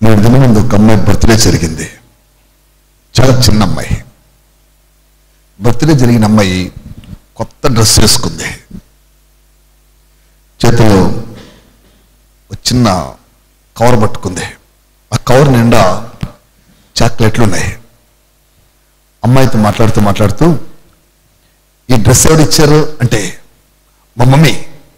నేడు దిన ముందు ఒక అమ్మాయి బర్త్డే జరిగింది చాలా చిన్న అమ్మాయి బర్త్డే జరిగిన అమ్మాయి కొత్త డ్రెస్ వేసుకుంది చేతిలో ఒక చిన్న కవర్ పట్టుకుంది ఆ కవర్ నిండా చాక్లెట్లు ఉన్నాయి అమ్మాయితో మాట్లాడుతూ మాట్లాడుతూ ఈ డ్రెస్ ఎవరు ఇచ్చారు అంటే మా మమ్మీ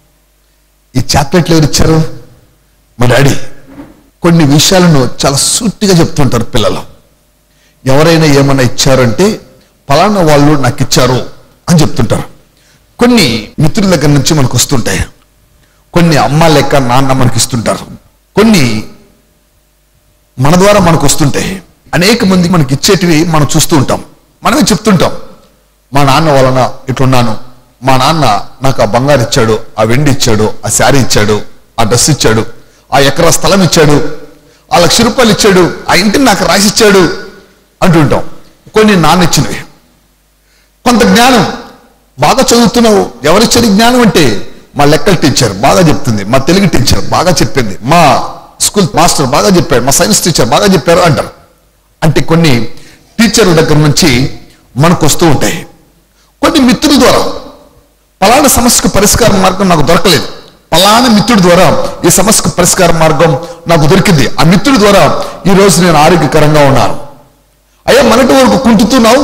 ఈ చాక్లెట్లు ఎవరు ఇచ్చారు మా డాడీ కొన్ని విషయాలను చాలా సూటిగా చెప్తుంటారు పిల్లలు ఎవరైనా ఏమన్నా ఇచ్చారంటే ఫలానా వాళ్ళు నాకు ఇచ్చారు అని చెప్తుంటారు కొన్ని మిత్రుల దగ్గర నుంచి మనకు వస్తుంటాయి కొన్ని అమ్మ లెక్క నాన్న మనకి ఇస్తుంటారు కొన్ని మన ద్వారా మనకు వస్తుంటాయి అనేక మంది మనకి ఇచ్చేటివి మనం చూస్తూ ఉంటాం మనమే చెప్తుంటాం మా నాన్న వలన ఇట్లున్నాను మా నాన్న నాకు ఆ బంగారు ఇచ్చాడు ఆ వెండి ఇచ్చాడు ఆ శారీ ఇచ్చాడు ఆ డ్రెస్ ఇచ్చాడు ఆ ఎకరా స్థలం ఇచ్చాడు ఆ లక్ష రూపాయలు ఇచ్చాడు ఆ ఇంటిని నాకు రాసిచ్చాడు అంటుంటాం కొన్ని నాన్న ఇచ్చినవి కొంత జ్ఞానం బాగా చదువుతున్నావు ఎవరిచ్చారు ఈ జ్ఞానం అంటే మా లెక్కల టీచర్ బాగా చెప్తుంది మా తెలుగు టీచర్ బాగా చెప్పింది మా స్కూల్ మాస్టర్ బాగా చెప్పాడు మా సైన్స్ టీచర్ బాగా చెప్పారు అంటారు అంటే కొన్ని టీచర్ల దగ్గర నుంచి మనకు వస్తూ ఉంటాయి కొన్ని మిత్రుల ద్వారా పలానా సమస్యకు పరిష్కార మార్గం నాకు దొరకలేదు పలానా మిత్రుడి ద్వారా ఈ సమస్యకు పరిష్కార మార్గం నాకు దొరికింది ఆ మిత్రుడి ద్వారా ఈ రోజు నేను ఆరోగ్యకరంగా ఉన్నాను అయ్యా మనటి వరకు కుంటుతున్నావు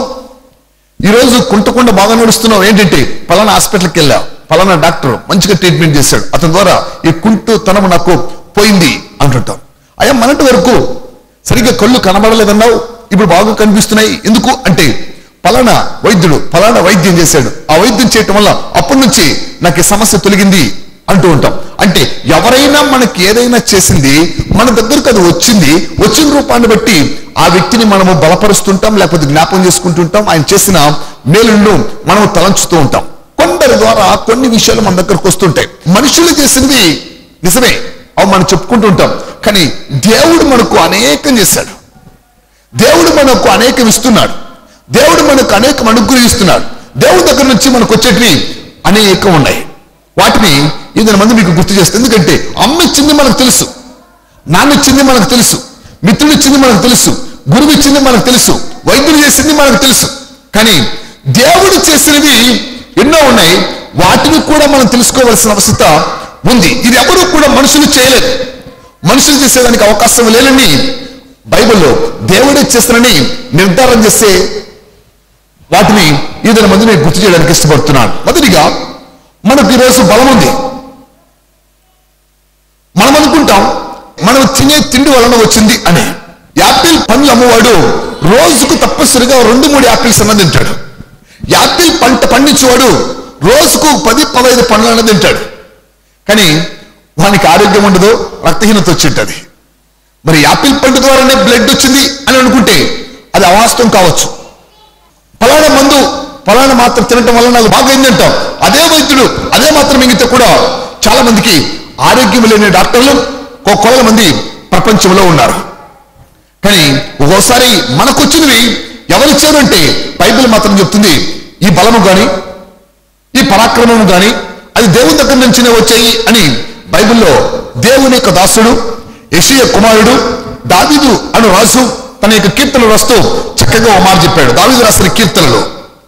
ఈ రోజు కుంటకుండా బాగా నడుస్తున్నావు ఏంటంటే పలానా హాస్పిటల్కి వెళ్ళా పలానా డాక్టర్ మంచిగా ట్రీట్మెంట్ చేశాడు అతని ద్వారా ఈ కుంటుతనం నాకు పోయింది అంటుంటాం అయ్యా మనటి వరకు సరిగ్గా కళ్ళు కనబడలేదన్నావు ఇప్పుడు బాగా కనిపిస్తున్నాయి ఎందుకు అంటే పలానా వైద్యుడు పలానా వైద్యం చేశాడు ఆ వైద్యం చేయటం వల్ల అప్పటి నుంచి నాకు ఈ సమస్య తొలగింది అంటూ ఉంటాం అంటే ఎవరైనా మనకి ఏదైనా చేసింది మన దగ్గరకు అది వచ్చింది వచ్చిన రూపాన్ని బట్టి ఆ వ్యక్తిని మనము బలపరుస్తుంటాం లేకపోతే జ్ఞాపకం చేసుకుంటుంటాం ఆయన చేసిన మేలును మనము తలంచుతూ ఉంటాం కొందరి ద్వారా కొన్ని విషయాలు మన దగ్గరకు వస్తుంటాయి మనుషులు చేసింది నిజమే అవి మనం చెప్పుకుంటూ ఉంటాం కానీ దేవుడు మనకు అనేకం చేశాడు దేవుడు మనకు అనేకం ఇస్తున్నాడు దేవుడు మనకు అనేకం అనుగ్రహిస్తున్నాడు దేవుడి దగ్గర నుంచి మనకు వచ్చేటివి అనేకం ఉన్నాయి వాటిని ఇద్దరు మంది మీకు గుర్తు చేస్తుంది ఎందుకంటే అమ్మ ఇచ్చింది మనకు తెలుసు నాన్న ఇచ్చింది మనకు తెలుసు మిత్రుడు ఇచ్చింది మనకు తెలుసు గురువు ఇచ్చింది మనకు తెలుసు వైద్యుడు చేసింది మనకు తెలుసు కానీ దేవుడు చేసినవి ఎన్నో ఉన్నాయి వాటిని కూడా మనం తెలుసుకోవాల్సిన అవసరత ఉంది ఇది ఎవరు కూడా మనుషులు చేయలేదు మనుషులు చేసేదానికి అవకాశం లేదని బైబిల్లో దేవుడే చేస్తానని నిర్ధారణ చేసే వాటిని ఇద్దరు మంది నేను గుర్తు చేయడానికి ఇష్టపడుతున్నాను మొదటిగా మనకు ఈరోజు బలం ఉంది మనం అనుకుంటాం మనం తినే తిండి వలన వచ్చింది అని యాపిల్ పండ్లు అమ్మవాడు రోజుకు తప్పనిసరిగా రెండు మూడు యాపిల్స్ అన్నది తింటాడు యాపిల్ పంట పండించేవాడు రోజుకు పది పదహైదు పండ్లు అన్నది తింటాడు కానీ వానికి ఆరోగ్యం ఉండదు రక్తహీనత వచ్చింటది మరి యాపిల్ పండు ద్వారానే బ్లడ్ వచ్చింది అని అనుకుంటే అది అవాస్తవం కావచ్చు ఫలానా మందు ఫలానా మాత్రం తినటం వల్ల నాకు బాగైంది అంటాం అదే వైద్యుడు అదే మాత్రం మింగితే కూడా చాలా మందికి ఆరోగ్యం లేని డాక్టర్లు ఒక కోట్ల మంది ప్రపంచంలో ఉన్నారు కానీ ఒక్కోసారి మనకు వచ్చినవి ఎవరిచ్చారు అంటే బైబిల్ మాత్రం చెప్తుంది ఈ బలము గాని ఈ పరాక్రమము గాని అది దేవుని దగ్గర నుంచినే వచ్చాయి అని బైబిల్లో దేవుని యొక్క దాసుడు యెషయ కుమారుడు దావీదు అను రాజు తన యొక్క కీర్తనలు రాస్తూ చక్కగా ఒక మాట చెప్పాడు దావీదు రాసిన కీర్తనలు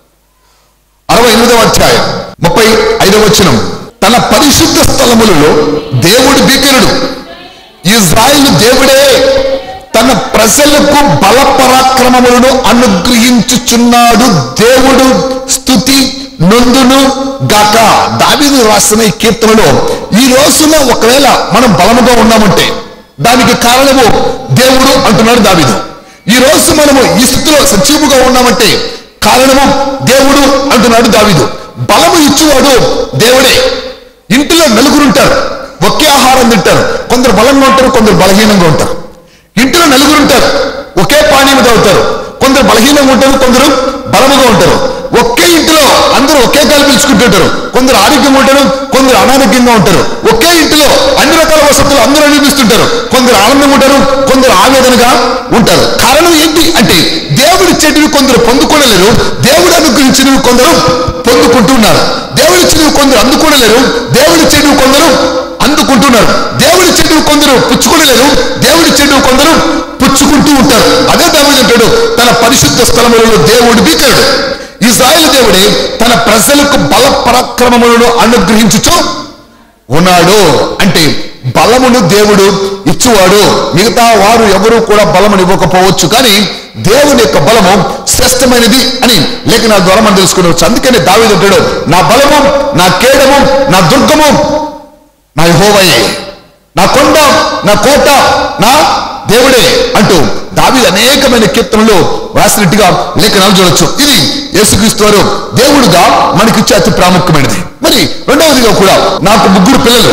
అరవై ఎనిమిదవ అధ్యాయం ముప్పై ఐదవ వచనం తన పరిశుద్ధ స్థలములలో దేవుడు భీకరుడు ఇజ్రాయిల్ దేవుడే తన ప్రజలకు బల పరాక్రమములను అనుగ్రహించుచున్నాడు దేవుడు స్థుతి నొందును గాక దావీదు రాసిన ఈ కీర్తనలో ఈ రోజున ఒకవేళ మనం బలముగా ఉన్నామంటే దానికి కారణము దేవుడు అంటున్నాడు దావీదు ఈ రోజు మనము ఈ స్థితిలో సజీవుగా ఉన్నామంటే కారణము దేవుడు అంటున్నాడు దావీదు బలము ఇచ్చేవాడు దేవుడే ఇంటిలో నలుగురుంటారు ఒకే ఆహారం తింటారు కొందరు బలంగా ఉంటారు కొందరు బలహీనంగా ఉంటారు ఇంటిలో నలుగురు ఉంటారు ఒకే పానీయం తాగుతారు కొందరు బలహీనంగా ఉంటారు కొందరు బలముగా ఉంటారు ఒకే ఇంటిలో అందరూ ఒకే గాలి పీల్చుకుంటుంటారు కొందరు ఆరోగ్యంగా ఉంటారు కొందరు అనారోగ్యంగా ఉంటారు ఒకే ఇంటిలో అన్ని రకాల వసతులు అందరూ అనిపిస్తుంటారు కొందరు ఆనందంగా ఉంటారు కొందరు ఆవేదనగా ఉంటారు కారణం ఏంటి అంటే దేవుడు ఇచ్చేటివి కొందరు పొందుకోలేరు దేవుడు అనుగ్రహించినవి కొందరు పొందుకుంటున్నారు దేవుడు ఇచ్చినవి కొందరు అందుకోలేరు దేవుడు ఇచ్చేటివి కొందరు అందుకుంటున్నారు దేవుడు ఇచ్చేటివి కొందరు కొందరు పుచ్చుకోలేదు దేవుడిచ్చేటివి కొందరు పుచ్చుకుంటూ ఉంటారు అదే దావీదు అంటాడు తన పరిశుద్ధ స్థలములలో దేవుడు భీకరుడు ఇజ్రాయెల్ దేవుడే తన ప్రజలకు బల పరాక్రమములను అనుగ్రహించుచు ఉన్నాడు అంటే బలమును దేవుడు ఇచ్చువాడు మిగతా వారు ఎవరు కూడా బలమును ఇవ్వకపోవచ్చు కానీ దేవుని యొక్క బలము శ్రేష్టమైనది అని లేఖనాల ద్వారా మనం తెలుసుకునవచ్చు అందుకని దావీదు అంటాడు నా బలము నా కేడము నా దుర్గము నా యెహోవాయే నా కొండ నా కోట నా దేవుడే అంటూ దావీదు అనేకమైన కీర్తనలు రాసినట్టుగా లేఖనాలు చూడొచ్చు ఇది యేసుక్రీస్తు వారు దేవుడుగా మనకిచ్చే అతి ప్రాముఖ్యమైనది మరి రెండవదిగా కూడా నాకు ముగ్గురు పిల్లలు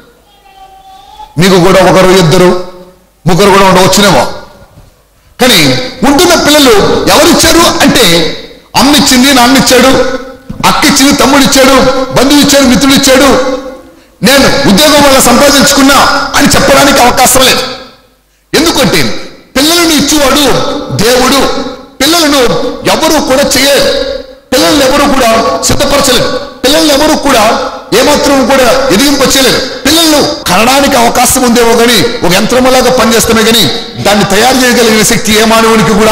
మీకు కూడా ఒకరు ఇద్దరు ముగ్గురు కూడా ఉండవచ్చునేమో కానీ ఉంటున్న పిల్లలు ఎవరిచ్చారు అంటే అమ్మ ఇచ్చింది నాన్న ఇచ్చాడు అక్క ఇచ్చింది తమ్ముడు ఇచ్చాడు బంధువు ఇచ్చాడు మిత్రుడు ఇచ్చాడు నేను ఉద్యోగం వల్ల సంపాదించుకున్నా అని చెప్పడానికి అవకాశం లేదు ఎందుకంటే పిల్లలను ఇచ్చేవాడు దేవుడు పిల్లలను ఎవరు కూడా చేయలేరు పిల్లల్ని ఎవరు కూడా సిద్ధపరచలేరు పిల్లల్ని ఎవరు కూడా ఏమాత్రం కూడా ఎదిగింపచేయలేరు పిల్లలను కనడానికి అవకాశం ఉందేమో కానీ ఒక యంత్రములాగా పనిచేస్తామే కానీ దాన్ని తయారు చేయగలిగిన శక్తి ఏ మానవునికి కూడా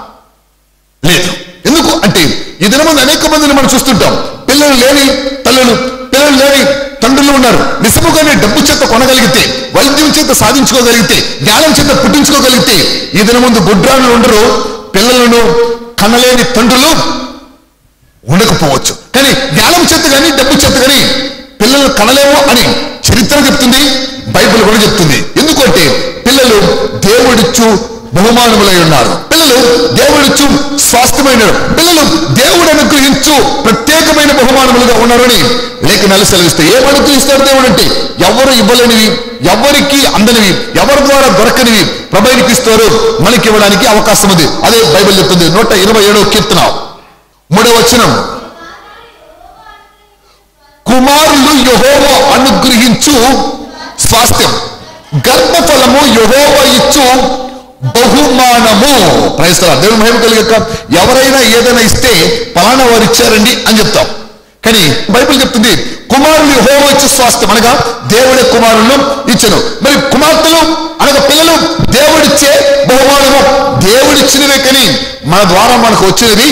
లేదు ఎందుకు అంటే ఈ దినమంది అనేక మందిని మనం చూస్తుంటాం పిల్లలు లేని తల్లులు పిల్లలు లేని తండ్రులు ఉన్నారు నిజముగానే డబ్బు చేత కొనగలిగితే వైద్యం చేత సాధించుకోగలిగితే జ్ఞానం చేత పుట్టించుకోగలిగితే ఈ దినముందు గుడ్రాలు ఉండరు పిల్లలను కనలేని తండ్రులు ఉండకపోవచ్చు కానీ జ్ఞానం చేత కానీ డబ్బు చేత కానీ పిల్లలు కనలేము అని చరిత్ర చెప్తుంది బైబిల్ కూడా చెప్తుంది ఎందుకంటే పిల్లలు దేవుడిచ్చు బహుమానములై ఉన్నారు పిల్లలు దేవుడిచ్చు స్వాస్థ్యమైన పిల్లలు దేవుడు అనుగ్రహించు ప్రత్యేకమైన బహుమానములుగా ఉన్నారని లేఖనాలు సెలవిస్తాయి ఏం అనుగ్రహిస్తాడు దేవుడు అంటే ఎవరు ఇవ్వలేనివి ఎవరికి అందనివి ఎవరి ద్వారా దొరకనివి ప్రభైనికి ఇస్తారు మనకి ఇవ్వడానికి అవకాశం ఉంది అదే బైబిల్ చెప్తుంది నూట ఇరవై ఏడవ కీర్తన మూడవ వచనం కుమారులు యహోవ అనుగ్రహించు స్వాస్థ్యం గర్భఫలము యహోవ ఇచ్చు బహుమానము ప్రయత్నం దేవుడు మహిమ కలిగక ఎవరైనా ఏదైనా ఇస్తే పలానా వారు ఇచ్చారండి అని చెప్తాం కానీ బైబిల్ చెప్తుంది కుమారులు యెహోవా ఇచ్చు స్వాస్థ్యం అనగా దేవుడే కుమారులను ఇచ్చను మరి కుమార్తెలు అనగా పిల్లలు దేవుడిచ్చే బహుమానము దేవుడిచ్చినవే కానీ మన ద్వారా మనకు వచ్చినవి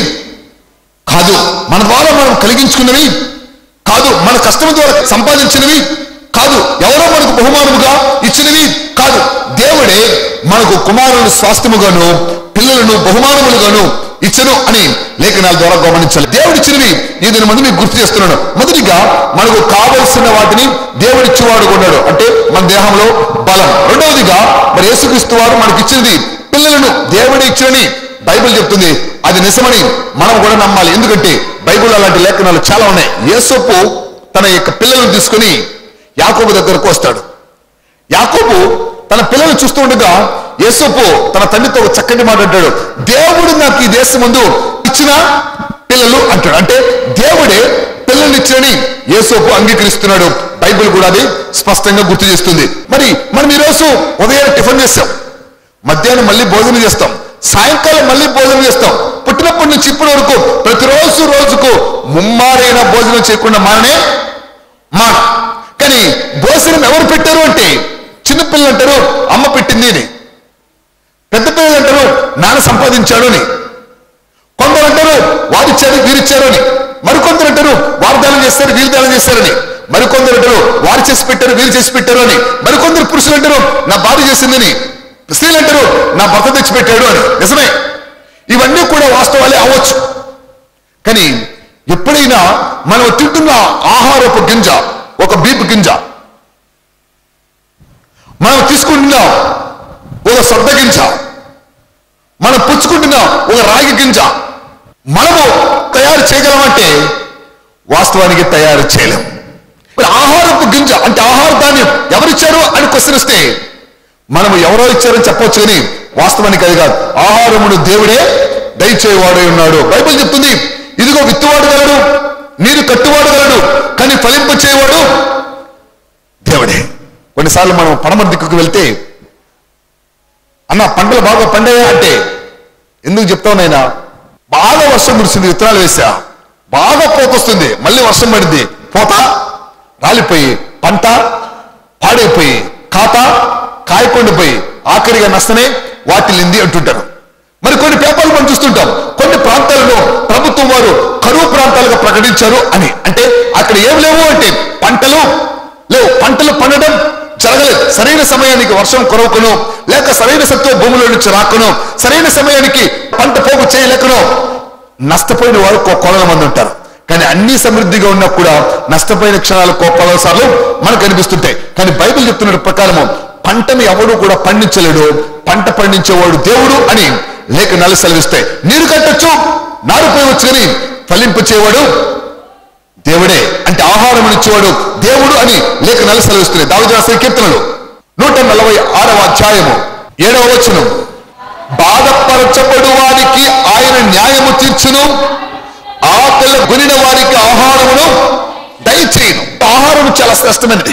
కాదు మన ద్వారా మనం కలిగించుకున్నవి కాదు మన కష్టం ద్వారా సంపాదించినవి కాదు ఎవరో మనకు బహుమానముగా ఇచ్చినవి కాదు దేవుడే మనకు కుమారులు స్వాస్థ్యముగాను పిల్లలను బహుమానములుగాను ఇచ్చను అని లేఖనాల ద్వారా గమనించాలి దేవుడిచ్చినవి ఈ దీని మంది మీకు గుర్తు చేస్తున్నాడు మొదటిగా మనకు కావలసిన వాటిని దేవుడిచ్చేవాడు ఉన్నాడు అంటే మన దేహంలో బలం రెండవదిగా మరి యేసుక్రీస్తు వారు మనకి ఇచ్చినది పిల్లలను దేవుడి ఇచ్చినని బైబిల్ చెప్తుంది అది నిజమని మనం కూడా నమ్మాలి ఎందుకంటే బైబిల్ అలాంటి లేఖనాలు చాలా ఉన్నాయి యేసప్పు తన యొక్క పిల్లలను తీసుకుని యాకోబు దగ్గరకు వస్తాడు యాకోబు తన పిల్లలు చూస్తూ ఉండగా యేసప్పు తన తండ్రితో ఒక చక్కటి మాట అంటాడు దేవుడు నాకు ఈ దేశం ముందు ఇచ్చిన పిల్లలు అంటాడు అంటే దేవుడే పిల్లల్ని ఇచ్చినని యేసోపు అంగీకరిస్తున్నాడు బైబిల్ కూడా అది స్పష్టంగా గుర్తు చేస్తుంది మరి మనం ఈరోజు ఉదయం టిఫిన్ చేస్తాం మధ్యాహ్నం మళ్ళీ భోజనం చేస్తాం సాయంకాలం మళ్ళీ భోజనం చేస్తాం పుట్టినప్పటి నుంచి ఇప్పటి వరకు ప్రతిరోజు రోజుకు ముమ్మారైన భోజనం చేయకుండా మాననే మాన కానీ భోజనం ఎవరు పెట్టారు అంటే చిన్నపిల్లలు అంటారు అమ్మ పెట్టింది అని పెద్ద పిల్లలు అంటారు నాన్న సంపాదించాడు అని కొందరు అంటారు వారిచ్చారు వీరిచ్చారు అని మరికొందరు అంటారు వారు దానం చేస్తారు వీరు దానం చేస్తారని మరికొందరు అంటారు వారు చేసి పెట్టారు వీరు చేసి పెట్టారు అని మరికొందరు పురుషులు అంటారు నా భార్య చేసిందని స్త్రీలు అంటారు నా భర్త తెచ్చి పెట్టాడు అని నిజమే ఇవన్నీ కూడా వాస్తవాలే అవ్వచ్చు కానీ ఎప్పుడైనా మనం తింటున్న ఆహారపు గింజ ఒక బీపు గింజ మనం తీసుకుంటున్న ఒక సొద్ద గింజ మనం పుచ్చుకుంటున్న ఒక రాగి గింజ మనము తయారు చేయగలమంటే వాస్తవానికి తయారు చేయలేం మరి ఆహారపు గింజ అంటే ఆహార ధాన్యం ఎవరిచ్చారు అని క్వశ్చన్ వస్తే మనము ఎవరో ఇచ్చారని చెప్పొచ్చు కానీ వాస్తవానికి అది కాదు ఆహారమును దేవుడే దయచేవాడై ఉన్నాడు బైబిల్ చెప్తుంది ఇదిగో విత్తువాడు గలడు నీరు కట్టువాడు గలడు కానీ ఫలింప చేయవాడు దేవుడే కొన్నిసార్లు మనం పడమర దిక్కుకు వెళ్తే అన్న పంటలు బాగా పండాయా అంటే ఎందుకు చెప్తావు నాయనా బాగా వర్షం కురిసింది విత్తనాలు వేసా బాగా పోతొస్తుంది మళ్ళీ వర్షం పడింది పోత రాలిపోయి పంట పాడైపోయి ఖాతా లేకుండా పోయి ఆఖరిగా నష్టమే వాటిల్లింది అంటుంటారు మరి కొన్ని పేపర్లు మనం చూస్తుంటాం కొన్ని ప్రాంతాలలో ప్రభుత్వం వారు కరువు ప్రాంతాలుగా ప్రకటించారు అని అంటే అక్కడ ఏం లేవు అంటే పంటలు లేవు పంటలు పండడం జరగలేదు సరైన సమయానికి వర్షం కొరవకును లేక సరైన సత్వ భూముల నుంచి రాకును సరైన సమయానికి పంట పోగు చేయలేకను నష్టపోయిన వారు కో- కోడల మంది ఉంటారు కానీ అన్ని సమృద్ధిగా ఉన్నా కూడా నష్టపోయిన క్షణాలు కోపాల సార్లు మనకు కనిపిస్తుంటాయి కానీ బైబిల్ చెప్తున్న ప్రకారము పంటని ఎవడు కూడా పండించలేడు పంట పండించేవాడు దేవుడు అని లేఖనాలు సెలవిస్తాయి నీరు కట్టొచ్చు నారు పోయవచ్చు కానీ ఫలింపు చేయవాడు దేవుడే అంటే ఆహారం ఇచ్చేవాడు దేవుడు అని లేఖనాలు సెలవిస్తున్నాయి దావిద రాసిన కీర్తనలు నూట నలభై ఆరవ అధ్యాయము ఏడవ వచనం బాధపరచబడు వారికి ఆయన న్యాయము తీర్చును ఆకలి కొనిన వారికి ఆహారమును దయచేయను ఆహారం చాలా శ్రేష్టమైనది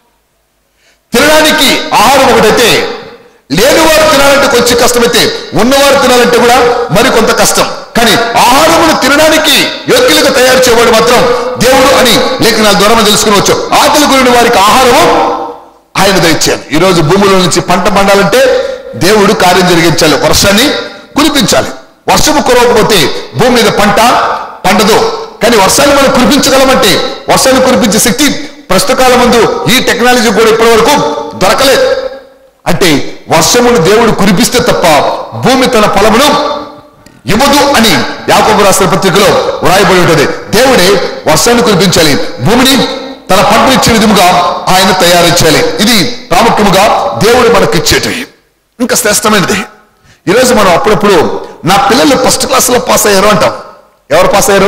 తినడానికి ఆహారం ఒకటైతే లేనివారు తినాలంటే కొంచెం కష్టమైతే ఉన్నవారు తినాలంటే కూడా మరి కొంత కష్టం కానీ ఆహారమును తినడానికి యోగ్యులుగా తయారు చేయవాడు మాత్రం దేవుడు అని లేఖనాల ద్వారా మనం తెలుసుకోవచ్చు ఆకలి గురిన వారికి ఆహారము ఆయన దయచేయాలి ఈ రోజు భూమిలో నుంచి పంట పండాలంటే దేవుడు కార్యం జరిగించాలి వర్షాన్ని కురిపించాలి వర్షము కురవకపోతే భూమి మీద పంట పండదు కానీ వర్షాన్ని మనం కురిపించగలమంటే వర్షాన్ని కురిపించే శక్తి ప్రస్తుత కాలం ముందు ఈ టెక్నాలజీ కూడా ఇప్పటి వరకు దొరకలేదు అంటే వర్షమును దేవుడు కురిపిస్తే తప్ప భూమి తన ఫలమును ఇవ్వదు అని యాకోబు రాసిన పత్రికలో వ్రాయబడి ఉంటుంది దేవుడే వర్షాన్ని కురిపించాలి భూమిని తన పంట ఇచ్చే విధముగా ఆయన తయారు చేయాలి ఇది ప్రాముఖ్యముగా దేవుడు మనకి ఇచ్చేటివి ఇంకా శ్రేష్టమైనది ఈరోజు మనం అప్పుడప్పుడు నా పిల్లలు ఫస్ట్ క్లాసులో పాస్ అయ్యారు అంటాం ఎవరు పాస్ అయ్యారు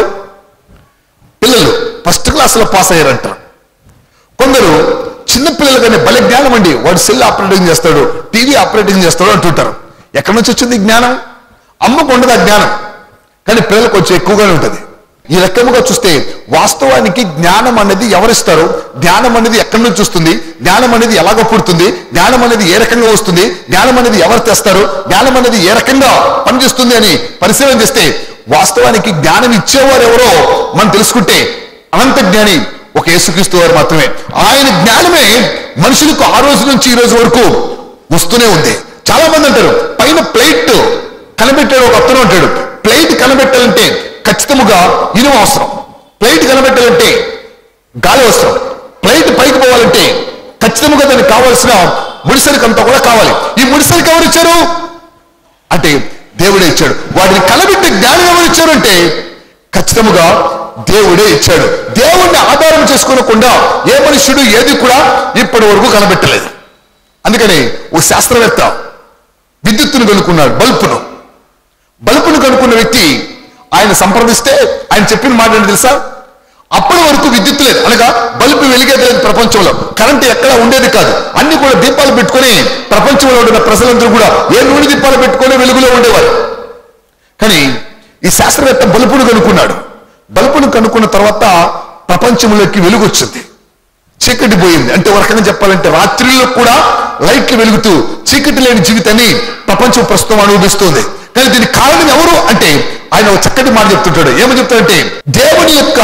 పిల్లలు ఫస్ట్ క్లాసులో పాస్ అయ్యారు అంటారు కొందరు చిన్న పిల్లలు కానీ భలే జ్ఞానం అండి వాడు సెల్ ఆపరేటింగ్ చేస్తాడు టీవీ ఆపరేటింగ్ చేస్తాడు అంటుంటారు ఎక్కడి నుంచి వచ్చింది ఈ జ్ఞానం అమ్మకు ఉండదు ఆ జ్ఞానం కానీ పిల్లలకు కొంచెం ఎక్కువగానే ఉంటుంది ఈ రకముగా చూస్తే వాస్తవానికి జ్ఞానం అనేది ఎవరిస్తారు జ్ఞానం అనేది ఎక్కడి నుంచి వస్తుంది జ్ఞానం అనేది ఎలాగ పుడుతుంది జ్ఞానం అనేది ఏ రకంగా వస్తుంది జ్ఞానం అనేది ఎవరు తెస్తారు జ్ఞానం అనేది ఏ రకంగా పనిచేస్తుంది అని పరిశీలన చేస్తే వాస్తవానికి జ్ఞానం ఇచ్చేవారు ఎవరో మనం తెలుసుకుంటే అనంత జ్ఞాని ఒక యేసుక్రీస్తు వారు మాత్రమే ఆయన జ్ఞానమే మనుషులకు ఆ రోజు నుంచి ఈ రోజు వరకు వస్తూనే ఉంది చాలా మంది అంటారు పైన ప్లేట్ కనిపెట్టాడు ఒక అతను అంటాడు ప్లేట్ కనిపెట్టాలంటే ఖచ్చితముగా ఇనుము అవసరం ప్లేట్ కనిపెట్టాలంటే గాలి అవసరం ప్లేట్ పైకి పోవాలంటే ఖచ్చితంగా దానికి కావాల్సిన ముడిసరికి అంతా కూడా కావాలి ఈ ముడిసరికి ఎవరు ఇచ్చారు అంటే దేవుడే ఇచ్చాడు వాడిని కలబెట్టి జ్ఞానం ఎవరు ఇచ్చారు అంటే ఖచ్చితముగా దేవుడే ఇచ్చాడు దేవుణ్ణి ఆధారం చేసుకోనకుండా ఏ మనుష్యుడు ఏది కూడా ఇప్పటి వరకు కనబెట్టలేదు అందుకని ఓ శాస్త్రవేత్త విద్యుత్తును కనుక్కున్నాడు బల్బును బల్బును కనుక్కున్న వ్యక్తి ఆయన సంప్రదిస్తే ఆయన చెప్పిన మాట ఏంటి తెలుసా అప్పటి వరకు విద్యుత్ లేదు అనగా బల్బు వెలిగేది లేదు ప్రపంచంలో కరెంట్ ఎక్కడ ఉండేది కాదు అన్ని కూడా దీపాలు పెట్టుకొని ప్రపంచంలో ఉన్న ప్రజలందరూ కూడా ఏ నూనె దీపాలు పెట్టుకొని వెలుగులో ఉండేవారు కానీ ఈ శాస్త్రవేత్త బల్బును కనుక్కున్నాడు బల్బును కనుక్కున్న తర్వాత ప్రపంచంలోకి వెలుగు వచ్చింది చీకటి పోయింది అంటే ఒక రకంగా చెప్పాలంటే రాత్రిలో కూడా లైట్లు వెలుగుతూ చీకటి లేని జీవితాన్ని ప్రపంచం ప్రస్తుతం అనుభవిస్తుంది కానీ దీనికి కారణం ఎవరు అంటే ఆయన ఒక చక్కటి మాట చెప్తుంటాడు ఏమని చెప్తాడంటే దేవుని యొక్క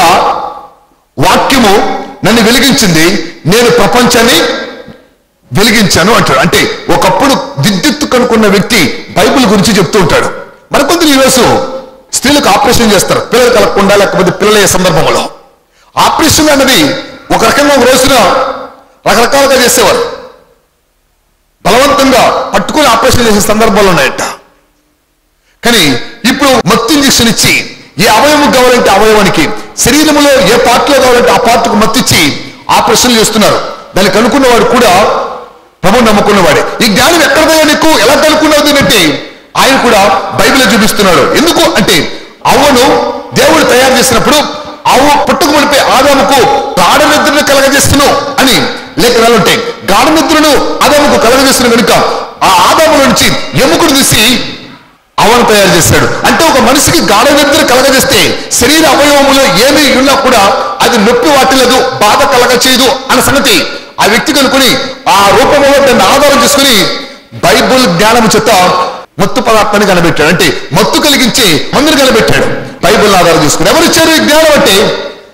వాక్యము నన్ను వెలిగించింది నేను ప్రపంచాన్ని వెలిగించాను అంటాడు అంటే ఒకప్పుడు విద్యుత్తు కనుక్కున్న వ్యక్తి బైబిల్ గురించి చెప్తూ ఉంటాడు మరికొందరు ఈరోజు స్త్రీలకు ఆపరేషన్ చేస్తారు పిల్లలు కలగకుండా లేకపోతే పిల్లల సందర్భంలో ఆపరేషన్ అన్నది ఒక రకంగా ఒక రోజున రకరకాలుగా చేసేవారు బలవంతంగా పట్టుకుని ఆపరేషన్ చేసే సందర్భాలు ఉన్నాయట కానీ ఇప్పుడు మత్తు ఇంజక్షన్ ఇచ్చి ఏ అవయవం కావాలంటే అవయవానికి శరీరంలో ఏ పార్ట్లో కావాలంటే ఆ పార్ట్కు మత్తిచ్చి ఆపరేషన్ చేస్తున్నారు దాన్ని కనుక్కున్నవాడు కూడా ప్రభు నమ్ముకున్నవాడే ఈ జ్ఞానం ఎక్కడదయ్యా నీకు ఎలా కనుక్కున్నావు అంటే ఆయన కూడా బైబిల్ చూపిస్తున్నాడు ఎందుకు అంటే అవ్వను దేవుడు తయారు చేసినప్పుడు అవ్వ పుట్టుకు మునిపే ఆదాముకు గాఢ నిద్రను కలగజేస్తున్నావు అని లేఖనాలు ఉంటాయి గాఢ నిద్రను ఆదాముకు కలగజేస్తున్న కనుక ఆ ఆదాముల నుంచి ఎముకను తీసి అవను తయారు చేశాడు అంటే ఒక మనిషికి గాఢ నిద్ర కలగజేస్తే శరీర అవయవములో ఏమీ ఉన్నా కూడా అది నొప్పి వాటిల్లదు బాధ కలగ చేయదు అన్న సంగతి ఆ వ్యక్తి కనుకొని ఆ రూపంలో దాన్ని ఆధారం చేసుకుని బైబుల్ జ్ఞానము చేత మత్తు పదార్థాన్ని కనిపెట్టాడు అంటే మత్తు కలిగించి మందుని కనిపెట్టాడు బైబుల్ ఆధారం చేసుకుని ఎవరు ఇచ్చారు ఈ జ్ఞానం అంటే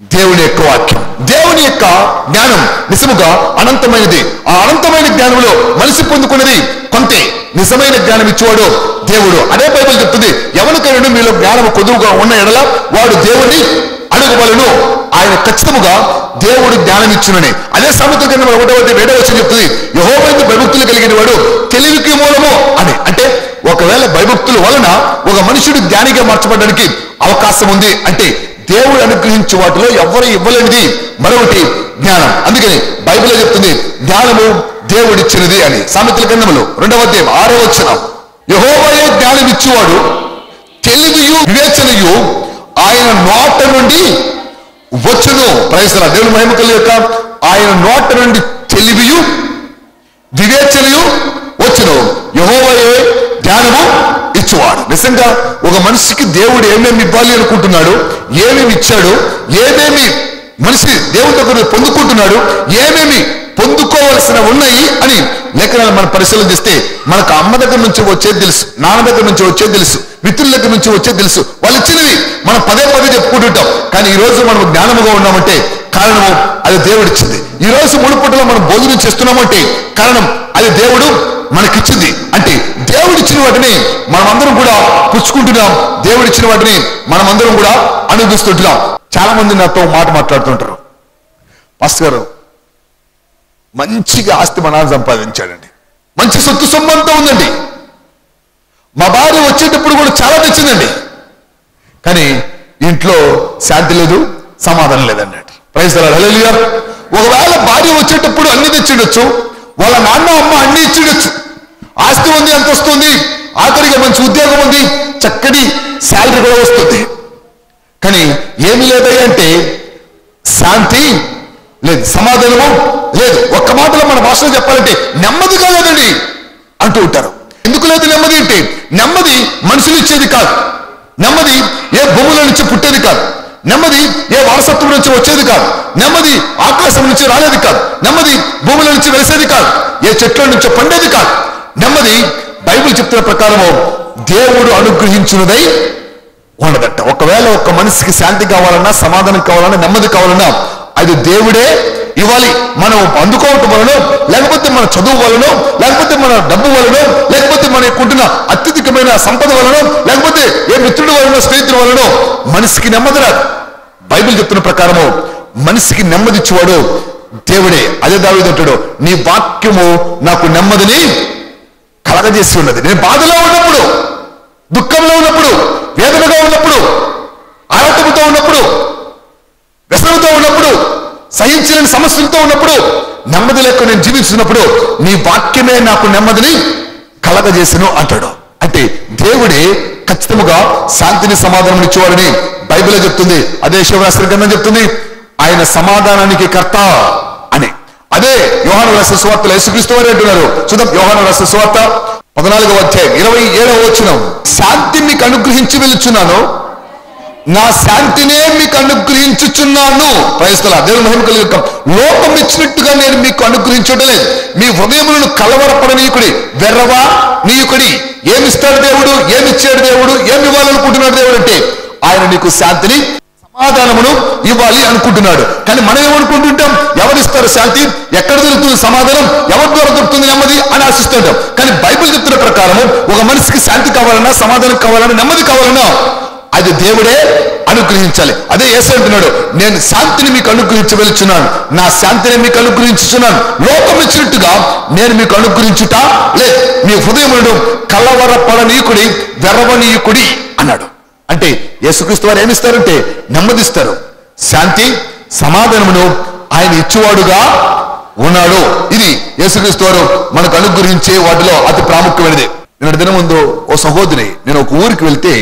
దేవుని యొక్క వాక్యం దేవుని యొక్క జ్ఞానం నిజముగా అనంతమైనది ఆ అనంతమైన జ్ఞానంలో మనిషి పొందుకున్నది కొంతే నిజమైన జ్ఞానం ఇచ్చేవాడు దేవుడు అదే బైబిల్ చెప్తుంది ఎవరికైనా మీలో జ్ఞానం కొదువుగా ఉన్న ఎడల వాడు దేవుని అడుగుబలను ఆయన ఖచ్చితముగా దేవుడు జ్ఞానం ఇచ్చునని అదే సామెతల కింద ఒకటో వేడో వచ్చి చెప్తుంది యహోవైందు భయభక్తులు కలిగిన వాడు తెలివికి మూలము అని అంటే ఒకవేళ భయభక్తుల వలన ఒక మనుషుడు జ్ఞానిగా మార్చబడడానికి అవకాశం ఉంది అంటే దేవుడు అనుగ్రహించే వాటిలో ఎవరు ఇవ్వలేనిది మరొకటి జ్ఞానం అందుకని బైబిల్ చెప్తుంది జ్ఞానము దేవుడిచ్చినది అని సామెతల గ్రంథములు రెండవ అధ్యాయం ఆరో వచ్చిన యహోవయే జ్ఞానం ఇచ్చేవాడు తెలివియు వివేచనయు ఆయన నోట నుండి వచ్చును ప్రయత్న దేవుని మహిమకల యొక్క ఆయన నోట నుండి తెలివియు వివేచనయు వచ్చును యహోవయే జ్ఞానము ఇచ్చువాడు నిజంగా ఒక మనిషికి దేవుడు ఏమేమి ఇవ్వాలి అనుకుంటున్నాడు ఏమేమి ఇచ్చాడు ఏమేమి మనిషి దేవుడి దగ్గర పొందుకుంటున్నాడు ఏమేమి పొందుకోవలసిన ఉన్నాయి అని లేఖనాలు మన పరిశీలన చేస్తే మనకు అమ్మ దగ్గర నుంచి వచ్చేది తెలుసు నాన్న దగ్గర నుంచి వచ్చేది తెలుసు మిత్రుల దగ్గర నుంచి వచ్చేది తెలుసు వాళ్ళు ఇచ్చినవి మనం పదే పదే చెప్పుకుంటుంటాం కానీ ఈ రోజు మనం జ్ఞానముగా ఉన్నామంటే కారణము అది దేవుడిచ్చింది ఈ రోజు మునుపటిలో మనం భోజనం చేస్తున్నామంటే కారణం అది దేవుడు మనకిచ్చింది అంటే దేవుడిచ్చిన వాటిని మనమందరం కూడా పుచ్చుకుంటున్నాం దేవుడిచ్చిన వాటిని మనమందరం కూడా అనుభవిస్తుంటున్నాం చాలా మంది నాతో మాట మాట్లాడుతుంటారు పాస్టర్ గారు మంచిగా ఆస్తి మా నాన్న సంపాదించాడండి మంచి సొత్తు సొమ్మంతా ఉందండి మా భార్య వచ్చేటప్పుడు కూడా చాలా తెచ్చిందండి కానీ ఇంట్లో శాంతి లేదు సమాధానం లేదన్నట్టు ప్రైజ్ హల్లెలూయా ఒకవేళ భార్య వచ్చేటప్పుడు అన్ని తెచ్చిండొచ్చు వాళ్ళ నాన్న అమ్మ అన్ని ఇచ్చిండొచ్చు ఆస్తి ఉంది అంత వస్తుంది ఆఖరిగా మంచి ఉద్యోగం ఉంది చక్కటి శాలరీ కూడా వస్తుంది కానీ ఏమి లేదయ్యా అంటే శాంతి లేదు సమాధానము లేదు ఒక్క మాటలో మన భాషలో చెప్పాలంటే నెమ్మదిగా లేదండి అంటూ ఉంటారు ఎందుకు లేదు నెమ్మది అంటే నెమ్మది మనుషులు ఇచ్చేది కాదు నెమ్మది ఏ భూముల నుంచి పుట్టేది కాదు నెమ్మది ఏ వారసత్వం నుంచి వచ్చేది కాదు నెమ్మది ఆకాశం నుంచి రాలేదు కాదు నెమ్మది భూముల నుంచి వెలిసేది కాదు ఏ చెట్ల నుంచి పండేది కాదు నెమ్మది బైబిల్ చెప్తున్న ప్రకారము దేవుడు అనుగ్రహించినదై ఉండదట ఒకవేళ ఒక మనిషికి శాంతి కావాలన్నా సమాధానం కావాలన్నా నెమ్మది కావాలన్నా అది దేవుడే ఇవ్వాలి మనం అందుకోవటం వలన లేకపోతే మన చదువు వలన లేకపోతే మన డబ్బు వలన లేకపోతే మన కుంటున్న అత్యధికమైన సంపద వలన లేకపోతే ఏ మిత్రుడి వలన స్నేహితుడి వలన మనిషికి నెమ్మది రాదు బైబిల్ చెప్తున్న ప్రకారము మనిషికి నెమ్మది ఇచ్చేవాడు దేవుడే అదే దావిదంటాడు నీ వాక్యము నాకు నెమ్మదిని కలగజేసి ఉన్నది నేను బాధలో ఉన్నప్పుడు దుఃఖంలో ఉన్నప్పుడు వేదనగా ఉన్నప్పుడు ఆరాటముతో ఉన్నప్పుడు వ్యసనంతో ఉన్నప్పుడు సహించలేని సమస్యలతో ఉన్నప్పుడు నెమ్మది లేక నేను జీవిస్తున్నప్పుడు నీ వాక్యమే నాకు నెమ్మదిని కలగజేసను అంటాడు అంటే దేవుడే ఖచ్చితముగా శాంతిని సమాధానం ఇచ్చేవాడని బైబిల్ చెప్తుంది అదే శివరాశ్రీ గ్రంథం చెప్తుంది ఆయన సమాధానానికి కర్త అని అదే యోహాను రాసిన సువార్తలో యేసుక్రీస్తు వారు అంటున్నారు చూద్దాం యోహాను రాసిన సువార్త పద్నాలుగవ అధ్యాయం ఇరవై ఏడవ వచ్చిన శాంతి మీకు అనుగ్రహించి వెళుచున్నాను నా శాంతినే మీకు అనుగ్రహించుచున్నాను ప్రయత్నాల దేవుని మహిమ కలిగి లోకం ఇచ్చినట్టుగా నేను మీకు అనుగ్రహించడం లేదు మీ హృదయములను కలవరపడనీయుకుడి వెర్రవా నీయుకుడి ఏమిస్తాడు దేవుడు ఏమిచ్చాడు దేవుడు ఏమి ఇవ్వాలనుకుంటున్నాడు దేవుడు అంటే ఆయన నీకు శాంతిని సమాధానమును ఇవ్వాలి అనుకుంటున్నాడు కానీ మనం ఏమనుకుంటుంటాం ఎవరిస్తారు శాంతి ఎక్కడ దొరుకుతుంది సమాధానం ఎవరి ద్వారా దొరుకుతుంది నెమ్మది అని ఆశిస్తుంటాం కానీ బైబిల్ చెప్తున్న ప్రకారము ఒక మనిషికి శాంతి కావాలన్నా సమాధానం కావాలన్నా నెమ్మది కావాలన్నా అది దేవుడే అనుగ్రహించాలి అదే యేసు అంటున్నాడు నేను శాంతిని మీకు అనుగ్రహించి వెళ్తున్నాను నా శాంతిని మీకు అనుగ్రహించుచున్నాను లోకం ఇచ్చినట్టుగా నేను మీకు అనుగ్రహించుట లేదు మీ హృదయములను కలవరపడనీయుకుడి వెరవనీయుకుడి అన్నాడు అంటే యేసుక్రీస్తు వారు ఏమిస్తారంటే నెమ్మదిస్తారు శాంతి సమాధానమును ఆయన ఇచ్చువాడుగా ఉన్నాడు ఇది యేసుక్రీస్తు వారు మనకు అనుగ్రహించే వాటిలో అతి ప్రాముఖ్యమైనది నిన్నటి దినం ముందు ఓ సహోదరి నేను ఒక ఊరికి వెళ్తే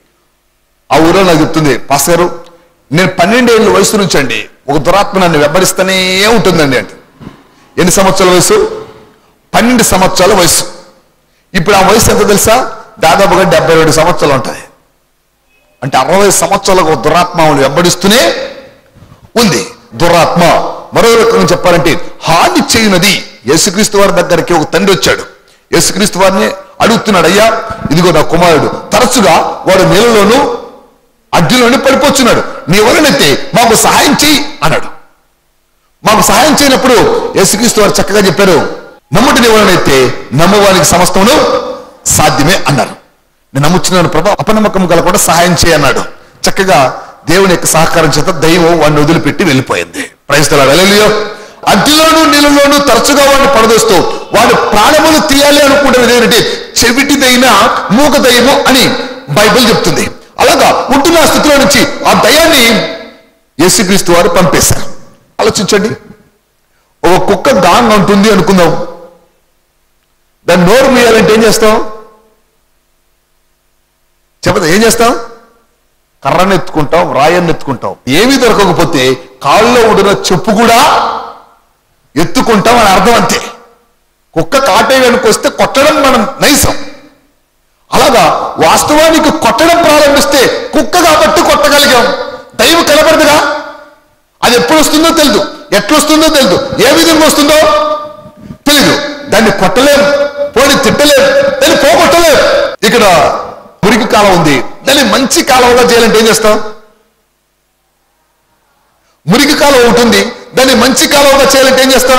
ఆ ఊరిలో నాకు చెప్తుంది పాస్ గారు నేను పన్నెండేళ్ళ వయసు నుంచి అండి ఒక దురాత్మ నన్ను వెంబడిస్తూనే ఉంటుందండి అంటే ఎన్ని సంవత్సరాల వయసు పన్నెండు సంవత్సరాల వయసు ఇప్పుడు ఆ వయసు ఎంత తెలుసా దాదాపుగా డెబ్బై రెండు సంవత్సరాలు ఉంటుంది అంటే అరవై సంవత్సరాలకు ఒక దురాత్మ ఆమెను వెంబడిస్తూనే ఉంది దురాత్మ మరో రకంగా చెప్పాలంటే హాని చేయనది యేసుక్రీస్తు వారి దగ్గరికి ఒక తండ్రి వచ్చాడు యేసుక్రీస్తు వారిని అడుగుతున్నాడు అయ్యా ఇదిగో నా కుమారుడు తరచుగా వాడు నీళ్ళలోను అగ్నిలోనే పడిపోతున్నాడు నీ వలనైతే మాకు సహాయం చెయ్యి అన్నాడు మాకు సహాయం చేయనప్పుడు యేసుక్రీస్తు వారు చక్కగా చెప్పారు నమ్ముటి నీ వలనైతే నమ్మవానికి సమస్తమును సాధ్యమే అన్నారు నేను నమ్ముచున్నాను ప్రభా అపనమ్మకం కలకుండా సహాయం చేయి అన్నాడు చక్కగా దేవుని యొక్క సహకారం చేత దైవం వాడిని వదిలిపెట్టి వెళ్ళిపోయింది ప్రయత్నాలు వెళ్ళలియో అగ్నిలోను నీళ్ళలోను తరచుగా వాడిని పడదోస్తూ వాడు ప్రాణములు తీయాలి అనుకుంటున్నది ఏంటంటే చెవిటిదైన మూగ దయ్యము అని బైబిల్ చెప్తుంది అలాగా ఉంటున్న ఆ స్థితిలో నుంచి ఆ దయాన్ని యేసుక్రీస్తు వారు పంపేశారు ఆలోచించండి ఒక కుక్క గాంగ్ ఉంటుంది అనుకుందాం దాన్ని నోరు మీయాలంటే ఏం చేస్తాం చెప్పదు ఏం చేస్తాం కర్రను ఎత్తుకుంటాం రాయన్ని ఎత్తుకుంటాం ఏమీ దొరకకపోతే కాళ్ళలో ఉండిన చెప్పు కూడా ఎత్తుకుంటాం అని అర్థం అంతే కుక్క కాటేయడానికి వస్తే కొట్టడం మనం నైసం అలాగా వాస్తవానికి కొట్టడం ప్రారంభిస్తే కుక్క కాబట్టి కొట్టగలిగాం దైవం కనబడదుగా అది ఎప్పుడు వస్తుందో తెలియదు ఎట్లా వస్తుందో తెలియదు ఏ విధంగా వస్తుందో తెలియదు దాన్ని కొట్టలేం పోని తిట్టలేం దాన్ని పోగొట్టలేం ఇక్కడ మురికి కాలం ఉంది దాన్ని మంచి కాలంగా చేయాలంటే ఏం చేస్తాం మురికి కాలం ఉంటుంది దాన్ని మంచి కాలంగా చేయాలంటే ఏం చేస్తాం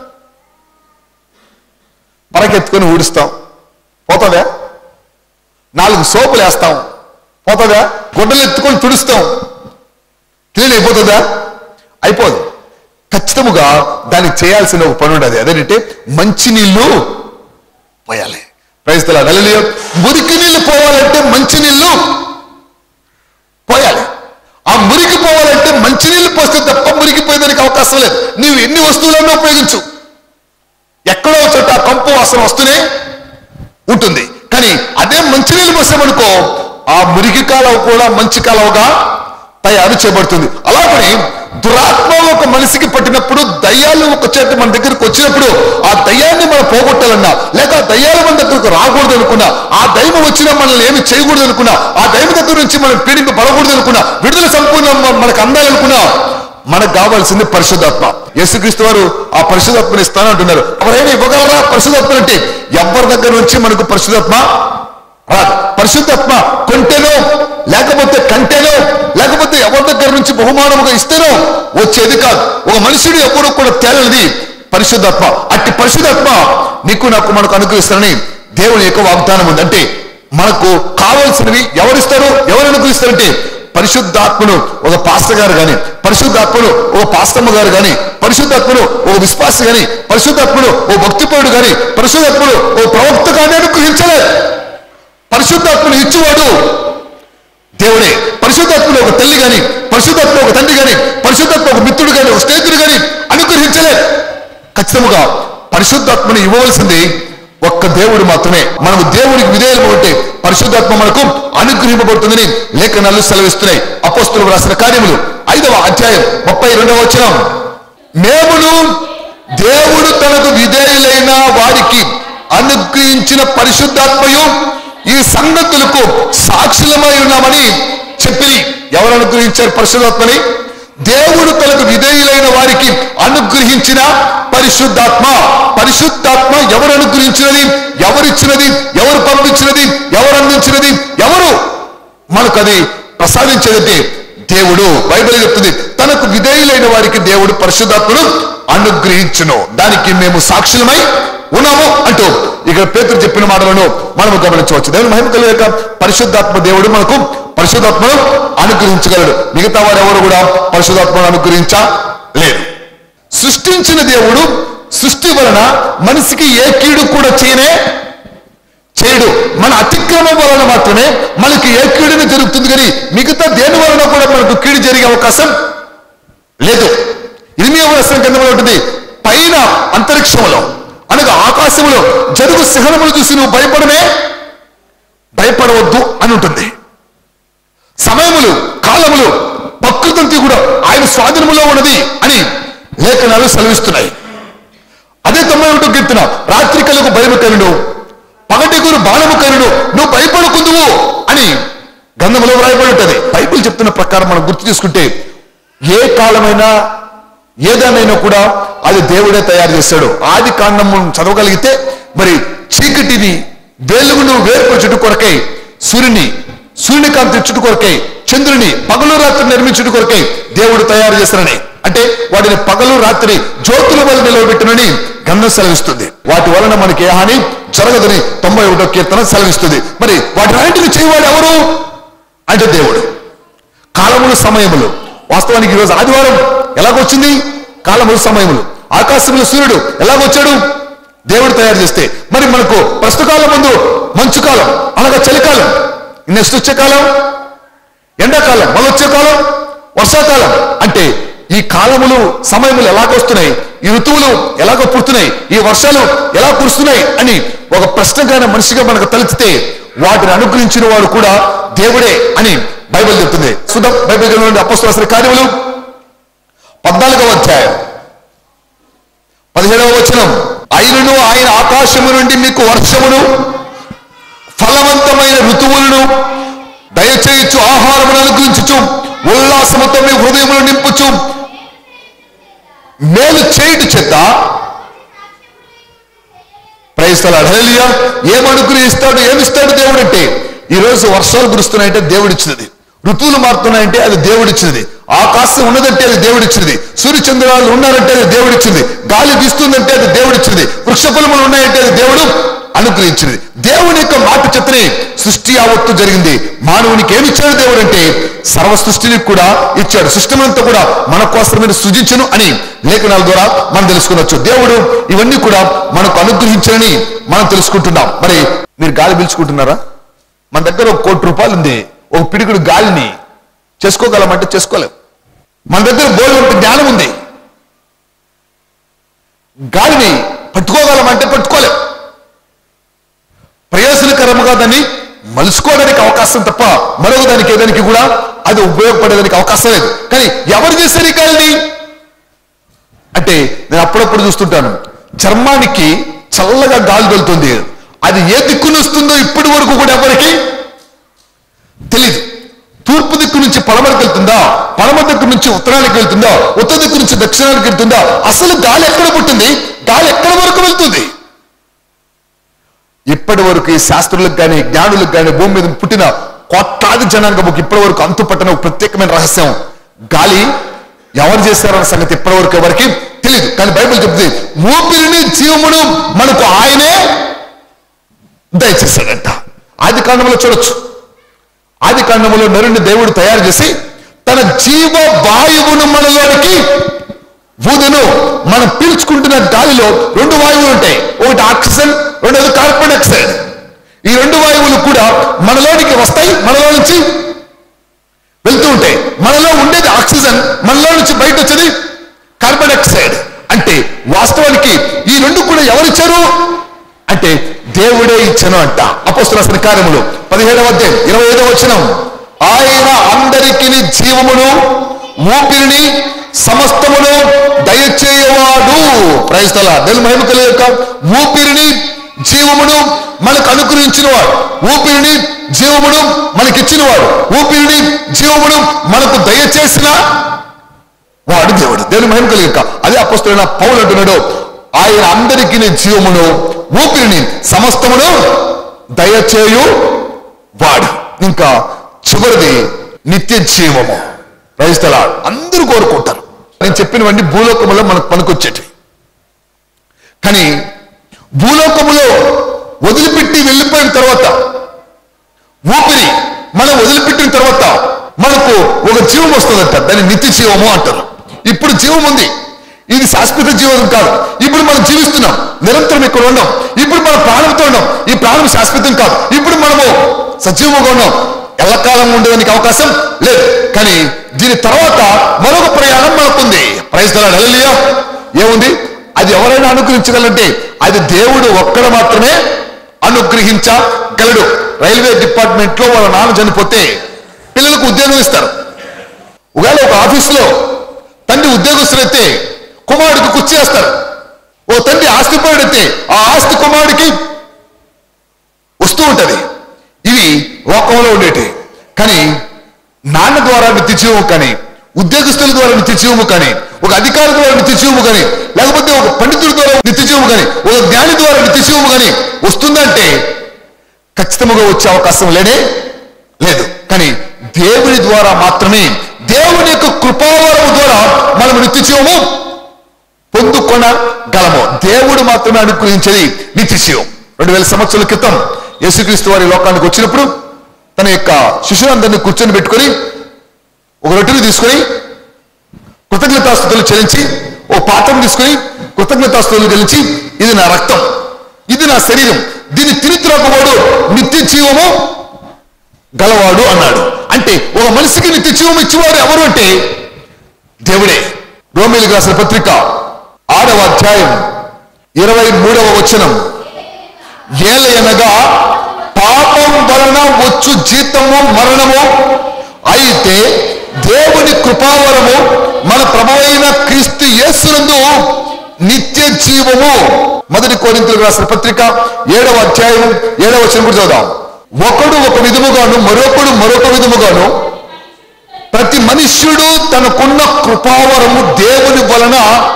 పరకెత్తుకొని ఊడుస్తాం పోతుందా నాలుగు సోపులు వేస్తాం పోతుందా గుడ్డలు ఎత్తుకొని తుడుస్తాం క్లీన్ అయిపోతుందా అయిపోదు ఖచ్చితముగా దానికి చేయాల్సిన ఒక పని ఉండదు అదేంటంటే మంచి నీళ్లు పోయాలి ప్రయత్నాలు అడలియో మురికి నీళ్లు పోవాలంటే మంచి నీళ్లు పోయాలి ఆ మురికి పోవాలంటే మంచి నీళ్లు పోస్తే తప్ప మురికిపోయేదానికి అవకాశం లేదు నీవు ఎన్ని వస్తువులన్నా ఉపయోగించు ఎక్కడో ఒక చోట ఆ కంపు వాసన వస్తూనే ఉంటుంది కానీ అదే మంచినీళ్ళు పోసామనుకో ఆ మురికి కాలువ కూడా మంచి కాలువగా తయారు చేయబడుతుంది అలాగని దురాత్మ ఒక మనిషికి పట్టినప్పుడు దయ్యాలు ఒక చేత మన దగ్గరికి వచ్చినప్పుడు ఆ దయ్యాన్ని మనం పోగొట్టాలన్నా లేక ఆ దయ్యాలు మన దగ్గరకు రాకూడదు అనుకున్నా ఆ దైవం వచ్చినా మనల్ని ఏమి చేయకూడదు అనుకున్నా ఆ దైవం దగ్గర నుంచి మనం పీడింపబడకూడదు అనుకున్నా విడుదల సంపూర్ణ మనకు అందాలనుకున్నా మనకు కావాల్సింది పరిశుద్ధాత్మ యేసుక్రీస్తు వారు ఆ పరిశుధాత్మని ఇస్తానంటున్నారు ఎవరైనా ఇవ్వగలరా పరిశుధాత్మ అంటే ఎవరి దగ్గర నుంచి మనకు పరిశుధాత్మ రాదు పరిశుద్ధాత్మ కొంటేనో లేకపోతే కంటేనో లేకపోతే ఎవరి దగ్గర నుంచి బహుమానముగా ఇస్తేనో వచ్చేది కాదు ఒక మనుషుడు ఎప్పుడు కూడా తేలనిది పరిశుద్ధాత్మ అట్టి పరిశుద్ధాత్మ నీకు నాకు మనకు అనుగ్రహిస్తారని దేవుని యొక్క వాగ్దానం ఉంది అంటే మనకు కావలసినవి ఎవరిస్తారు ఎవరు అనుగ్రహిస్తారంటే పరిశుద్ధాత్మను ఒక పాస్టర్ గారు కానీ పరిశుద్ధాత్మను ఒక పాస్తమ్మ గారు కానీ పరిశుద్ధాత్మను ఓ విశ్వాస గాని పరిశుద్ధాత్మను ఓ భక్తిపరుడు గాని పరిశుద్ధాత్మను ఓ ప్రవక్త కానీ అనుగ్రహించలేదు పరిశుద్ధాత్మను ఇచ్చేవాడు దేవుడే పరిశుద్ధాత్మలో ఒక తల్లి గాని పరిశుద్ధాత్మ ఒక తండ్రి గాని పరిశుద్ధాత్మ ఒక మిత్రుడు గాని ఒక స్నేహితుడు గాని అనుగ్రహించలే ఖచ్చితంగా పరిశుద్ధాత్మను ఇవ్వవలసింది ఒక్క దేవుడు మాత్రమే మనము దేవుడికి విధేయులు ఉంటే పరిశుద్ధాత్మ మనకు అనుగ్రహింపబడుతుందని లేఖనాలు సెలవిస్తున్నాయి అపోస్తులు రాసిన కార్యములు ఐదవ అధ్యాయం ముప్పై రెండవ వచనం మేమును దేవుడు తనకు విధేయులైన వారికి అనుగ్రహించిన పరిశుద్ధాత్మయు ఈ సంగతులకు సాక్షులమై ఉన్నామని చెప్పి ఎవరు అనుగ్రహించారు పరిశుద్ధాత్మని దేవుడు తనకు విధేయులైన వారికి అనుగ్రహించిన పరిశుద్ధాత్మ పరిశుద్ధాత్మ ఎవరు అనుగ్రహించినది ఎవరిచ్చినది ఎవరు పంపించినది ఎవరు అందించినది ఎవరు మనకు అది ప్రసాదించేదంటే దేవుడు బైబిల్ చెప్తుంది తనకు విధేయులైన వారికి దేవుడు పరిశుద్ధాత్మను అనుగ్రహించును దానికి మేము సాక్షులమై ఉన్నాము అంటూ ఇక్కడ పేతురు చెప్పిన మాటలను మనము గమనించవచ్చు దేవుని మహిమ కలిగాక పరిశుద్ధాత్మ దేవుడు మనకు పరిశుద్ధాత్మను అనుగ్రహించగలడు మిగతా వారు ఎవరు కూడా పరిశుద్ధాత్మను అనుగ్రహించలేరు సృష్టించిన దేవుడు సృష్టి వలన మనిషికి ఏ కీడు కూడా చేయనే చేయడు మన అతిక్రమం వలన మాత్రమే మనకి ఏ కీడుని జరుగుతుంది కానీ మిగతా దేని వలన కూడా మనకు కీడు జరిగే అవకాశం లేదు ఎనిమిదవ వర్షం కింద ఉంటుంది పైన అంతరిక్షంలో అనగా ఆకాశంలో జరుగు శిఖరములు చూసి నువ్వు భయపడమే భయపడవద్దు అని ఉంటుంది సమయములు కాలములు ప్రకృతి కూడా ఆయన స్వాధీనములో ఉన్నది అని లేఖనాలు సెలవిస్తున్నాయి అదే తొంభై ఒకటో కీర్తన రాత్రి కలుగు భయము కరుడు పగటి గురు బాణము కరుడు నువ్వు భయపడకుందువు అని గంధములో వ్రాయబడి ఉంటుంది బైబిల్ చెప్తున్న ప్రకారం మనం గుర్తు చేసుకుంటే ఏ కాలమైనా ఏదానైనా కూడా అది దేవుడే తయారు చేస్తాడు ఆది కాండము చదవగలిగితే మరి చీకటిని వెలుగును వేర్పరచుట కొరకై సూర్యుని సూర్యకాంతి చుట్టు కొరకై చంద్రుని పగలు రాత్రి నిర్మించుట కొరకై దేవుడు తయారు చేస్తానని అంటే వాటిని పగలు రాత్రి జ్యోతుల వల్ల నిలవబెట్టునని గంధం సెలవిస్తుంది వాటి వలన మనకి ఏ హాని జరగదని తొంభై ఒకటో కీర్తన సెలవిస్తుంది మరి వాటి అన్నింటిని చేయవాడు ఎవరు అంటే దేవుడు కాలములు సమయములు వాస్తవానికి ఈరోజు ఆదివారం ఎలాగొచ్చింది కాలములు సమయములు ఆకాశంలో సూర్యుడు ఎలాగొచ్చాడు దేవుడు తయారు చేస్తే మరి మనకు ప్రస్తుత కాలం ముందు మంచు కాలం అనగా చలికాలం నెక్స్ట్ వచ్చే కాలం ఎండాకాలం మళ్ళీ వచ్చే కాలం వర్షాకాలం అంటే ఈ కాలములు సమయములు ఎలాగొస్తున్నాయి ఈ ఋతువులు ఎలాగో పుడుతున్నాయి ఈ వర్షాలు ఎలా కురుస్తున్నాయి అని ఒక ప్రశ్నగానే మనిషిగా మనకు తలెత్తితే వాటిని అనుగ్రహించిన వాడు కూడా దేవుడే అని బైబిల్ చెప్తుంది సుధం బైబిల్ గ్రంథంలోని అపస్తుల కార్యములు పద్నాలుగవ అధ్యాయం పదిహేడవ వచనం అయినను ఆయన ఆకాశము నుండి మీకు వర్షమును ఫలవంతమైన ఋతువులను దయచేయచ్చు ఆహారమును అనుగ్రహించుచు ఉల్లాసముతో మీ హృదయములు నింపుచు మేలు చేయుట చేత ప్రయత్నాలు హేలియా ఏం అనుగ్రహిస్తాడు ఏమిస్తాడు దేవుడు అంటే ఈ రోజు వర్షాలు కురుస్తున్నాయంటే దేవుడు ఇచ్చినది ఋతువులు మారుతున్నాయంటే అది దేవుడు ఇచ్చినది ఆకాశం ఉన్నదంటే అది దేవుడు ఇచ్చినది సూర్యచంద్రాలు ఉన్నారంటే అది దేవుడు ఇచ్చింది గాలి వీస్తుందంటే అది దేవుడు ఇచ్చింది వృక్ష ఫలములు ఉన్నాయంటే అది దేవుడు అనుగ్రహించింది దేవుని యొక్క మాట చెత్తనే సృష్టి యావత్తు జరిగింది మానవునికి ఏమి ఇచ్చాడు దేవుడు అంటే సర్వ సృష్టిని కూడా ఇచ్చాడు సృష్టిమంతా కూడా మన కోసమే సృజించను అని లేఖనాల ద్వారా మనం తెలుసుకునొచ్చు దేవుడు ఇవన్నీ కూడా మనకు అనుగ్రహించని మనం తెలుసుకుంటున్నాం మరి మీరు గాలి పీల్చుకుంటున్నారా మన దగ్గర ఒక కోటి రూపాయలు ఉంది ఒక పిడికుడు గాలిని చేసుకోగలమంటే చేసుకోలేం మన దగ్గర బోల్డంత జ్ఞానం ఉంది గాలిని పట్టుకోగలమంటే పట్టుకోలేం ప్రయోజనకరముగా దాన్ని మలుచుకోవడానికి అవకాశం తప్ప మరొక దానికి ఏదానికి కూడా అది ఉపయోగపడేదానికి అవకాశం లేదు కానీ ఎవరు చేశారు ఈ గాలిని అంటే నేను అప్పుడప్పుడు చూస్తుంటాను చర్మానికి చల్లగా గాలి వెళ్తుంది అది ఏ దిక్కున వస్తుందో ఇప్పటి వరకు కూడా ఎవరికి తెలియదు తూర్పు దిక్కు నుంచి పడమరకు వెళ్తుందా పడమ దిక్కు నుంచి ఉత్తరానికి వెళ్తుందా ఉత్తర దిక్కు నుంచి దక్షిణానికి వెళ్తుందా అసలు గాలి ఎక్కడ పుట్టింది గాలి ఎక్కడ వరకు వెళ్తుంది ఇప్పటి వరకు ఈ శాస్త్రులకు కానీ జ్ఞానులకు కానీ భూమి మీద పుట్టిన కోట్లాది జనాంగముకి ఇప్పటి వరకు అంతు పట్టిన ఒక ప్రత్యేకమైన రహస్యం గాలి ఎవరు చేశారన్న సంగతి ఇప్పటి వరకు ఎవరికి తెలియదు కానీ బైబిల్ చెప్తుంది ఊపిరిని జీవమును మనకు ఆయనే దయచేశాడంట ఆది కాండంలో చూడొచ్చు ఆది కాండంలో నరుని దేవుడు తయారు చేసి తన జీవ వాయువును మనలోనికి ఊదెను మనం పీల్చుకుంటున్న గాలిలో రెండు వాయువులు ఉంటాయి ఒకటి ఆక్సిజన్ రెండోది కార్బన్ డైఆక్సైడ్ ఈ రెండు వాయువులు కూడా మనలోనికి వస్తాయి మనలో నుంచి వెళ్తూ ఉంటాయి మనలో ఉండేది ఆక్సిజన్ మనలో నుంచి బయట వచ్చేది కార్బన్ డైఆక్సైడ్ అంటే వాస్తవానికి ఈ రెండు కూడా ఎవరిచ్చారు అంటే దేవుడే ఇచ్చను అంట అపోస్తుల రాసిన కార్యములు పదిహేడవ అధ్యాయం ఇరవై ఐదవ వచనం ఆయన అందరికి జీవమును ఊపిరిని సమస్తమును దయచేయవాడు ప్రయస్తల దేవుని మహిమ కలిగి యొక్క ఊపిరిని జీవమును మనకు అనుగ్రహించిన వాడు ఊపిరిని జీవమును మనకిచ్చిన వాడు ఊపిరిని జీవమును మనకు దయచేసిన వాడు దేవుడు దేవుని మహిమ కలిగి అదే అపస్తులైన పౌలు అంటున్నాడు ఆయన అందరికీ జీవమును ఊపిరిని సమస్తమును దయచేయు వాడు ఇంకా చివరిది నిత్య జీవము ప్రజల అందరూ కోరుకుంటారు నేను చెప్పినవన్నీ భూలోకములో మనకు పనికొచ్చేటివి కానీ భూలోకములో వదిలిపెట్టి వెళ్ళిపోయిన తర్వాత ఊపిరి మనం వదిలిపెట్టిన తర్వాత మనకు ఒక జీవం వస్తుందంట దాన్ని నిత్య జీవము అంటారు ఇప్పుడు జీవం ఉంది ఇది శాశ్వత జీవం కాదు ఇప్పుడు మనం జీవిస్తున్నాం నిరంతరం ఇక్కడ ఉన్నాం ఇప్పుడు మనం ప్రాణంతో ఉన్నాం ఈ ప్రాణం శాశ్వతం కాదు ఇప్పుడు మనము సజీవంగా ఉన్నాం ఎల్లకాలం ఉండడానికి అవకాశం లేదు కానీ దీని తర్వాత మరొక ప్రయాణం మనకుంది ప్రయత్నాలు హల్లెలూయా ఏముంది అది ఎవరైనా అనుగ్రహించగలంటే అది దేవుడు ఒక్కడ మాత్రమే అనుగ్రహించగలడు రైల్వే డిపార్ట్మెంట్ లో వాళ్ళ నాన్న చనిపోతే పిల్లలకు ఉద్యోగం ఇస్తారు ఒకవేళ ఒక ఆఫీసులో తండ్రి ఉద్యోగస్తులైతే కుమారుడికి కుర్చీ వేస్తారు ఓ తండ్రి ఆస్తిపరుడైతే ఆ ఆస్తి కుమారుడికి వస్తూ ఉంటది ఇవి లోకంలో ఉండేటి కానీ నాన్న ద్వారా నిత్యజీవము కానీ ఉద్యోగస్తుల ద్వారా నిత్యజీవము కానీ ఒక అధికారి ద్వారా నిత్యజీవము కానీ లేకపోతే ఒక పండితుడి ద్వారా నిత్యజీవము కానీ ఒక జ్ఞాని ద్వారా నిత్యజీవము కానీ వస్తుందంటే ఖచ్చితంగా వచ్చే అవకాశం లేనే లేదు కానీ దేవుని ద్వారా మాత్రమే దేవుని యొక్క కృపావరము ద్వారా మనం నిత్య జీవము పొందుకొనగలము దేవుడు మాత్రమే అనుగ్రహించేది నిత్య జీవం రెండు వేల సంవత్సరాల క్రితం యేసుక్రీస్తు వారి లోకానికి వచ్చినప్పుడు తన యొక్క శిష్యులందరినీ కూర్చొని పెట్టుకొని ఒక రొట్టెని తీసుకొని కృతజ్ఞతాస్తుతులు చెల్లించి ఓ పాత్రను తీసుకొని కృతజ్ఞతాస్తుతులు చెల్లించి ఇది నా రక్తం ఇది నా శరీరం దీన్ని తిని త్రాకువాడు నిత్య జీవము గలవాడు అన్నాడు అంటే ఒక మనిషికి నిత్య జీవం ఇచ్చేవాడు ఎవరు అంటే దేవుడే రోమిలికి రాసిన పత్రిక ఆరవ అధ్యాయం ఇరవై మూడవ వచనం ఏలయనగా పాపం వలన వచ్చు జీతము మరణము అయితే దేవుని కృపావరము మన ప్రభువైన క్రీస్తు యేసునందు నిత్య జీవము మొదటి కోరింతలకు రాసిన పత్రిక ఏడవ అధ్యాయం ఏడవ వచనం కూడా చదువుదాం ఒకడు ఒక విధముగాను మరొకడు మరొక విధముగాను ప్రతి మనుష్యుడు తనకున్న కృపావరము దేవుని వలన